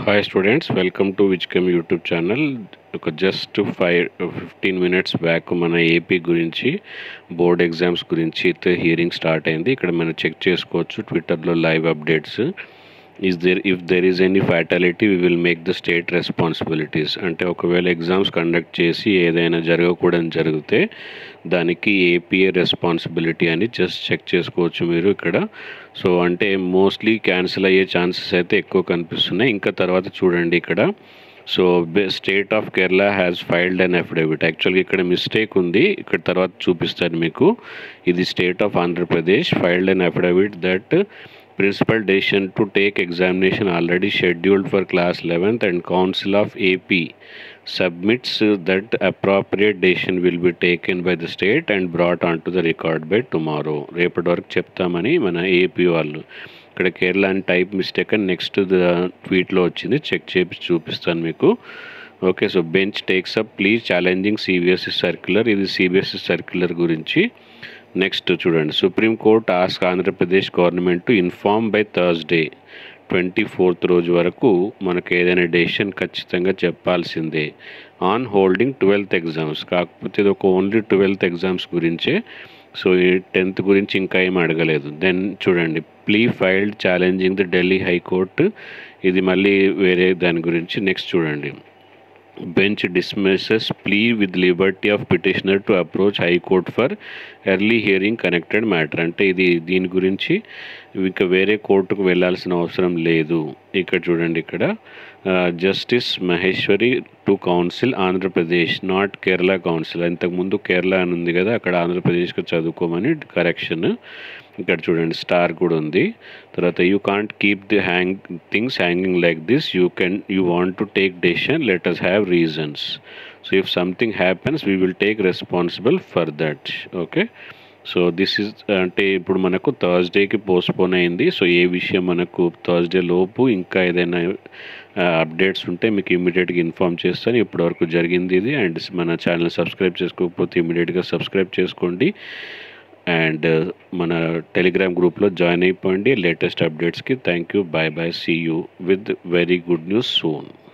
hi students welcome to విచ్కమ్ YouTube channel ఒక just five fifteen minutes back మన AP గురించి బోర్డ్ ఎగ్జామ్స్ గురించి అయితే హియరింగ్ స్టార్ట్ అయింది ఇక్కడ మనం చెక్ చేసుకోవచ్చు ట్విట్టర్లో live updates is there if there is any fatality we will make the state responsibilities అంటే ఒకవేళ ఎగ్జామ్స్ కండక్ట్ చేసి ఏదైనా జరగకూడని జరిగితే దానికి ఏపీఏ రెస్పాన్సిబిలిటీ అని జస్ట్ చెక్ చేసుకోవచ్చు మీరు ఇక్కడ సో అంటే మోస్ట్లీ క్యాన్సిల్ అయ్యే ఛాన్సెస్ అయితే ఎక్కువ కనిపిస్తున్నాయి ఇంకా తర్వాత చూడండి ఇక్కడ so state of Kerala has filed an affidavit యాక్చువల్గా ఇక్కడ మిస్టేక్ ఉంది ఇక్కడ తర్వాత చూపిస్తాను మీకు ఇది state of Andhra Pradesh filed an affidavit that principal decision to take examination already scheduled for class 11th and council of ap submits uh, that appropriate decision will be taken by the state and brought onto the record by tomorrow రేపటి వరకు చెప్తామని మన AP వాళ్ళు ఇక్కడ కేరళ అని type mistake అని next ట్వీట్లో వచ్చింది చెక్ చేసి చూపిస్తాను మీకు okay so bench takes up please challenging CBSE circular ఇది సిబిఎస్ఈ సర్క్యులర్ గురించి నెక్స్ట్ చూడండి Supreme Court ask Andhra Pradesh government to inform by Thursday twenty fourth రోజు వరకు మనకు ఏదైనా డెసిషన్ ఖచ్చితంగా చెప్పాల్సిందే ఆన్ హోల్డింగ్ ట్వెల్త్ ఎగ్జామ్స్ కాకపోతే ఇది ఒక ఓన్లీ ట్వెల్త్ ఎగ్జామ్స్ గురించే సో ఈ టెన్త్ గురించి ఇంకా ఏం అడగలేదు దెన్ చూడండి plea filed challenging the Delhi high court ఇది మళ్ళీ వేరే దాని గురించి నెక్స్ట్ చూడండి bench dismisses plea with liberty of petitioner to approach high court for early hearing connected matter అంటే ఇది దీని గురించి ఇంకా వేరే కోర్టుకు వెళ్ళాల్సిన అవసరం లేదు ఇక్కడ చూడండి ఇక్కడ Justice Maheshwari to counsel Andhra Pradesh not Kerala counsel ఇంతకుముందు కేరళ అని ఉంది కదా అక్కడ ఆంధ్రప్రదేశ్కి చదువుకోమని కరెక్షన్ ఇక్కడ చూడండి స్టార్ కూడా ఉంది తర్వాత you can't keep the hang things hanging like this you can you want to take decision let us have reasons so if something happens we will take responsible for that okay so this is అంటే ఇప్పుడు మనకు థర్స్డేకి postpone అయింది so ఏ విషయం మనకు Thursday లోపు ఇంకా ఏదైనా updates ఉంటే మీకు ఇమీడియట్గా ఇన్ఫామ్ చేస్తాను ఇప్పటివరకు జరిగింది ఇది అండ్ మన ఛానల్ సబ్స్క్రైబ్ చేసుకోకపోతే ఇమీడియట్గా సబ్స్క్రైబ్ చేసుకోండి అండ్ మన టెలిగ్రామ్ గ్రూప్లో జాయిన్ అయిపోండి లేటెస్ట్ అప్డేట్స్కి thank you bye bye see you with very good news soon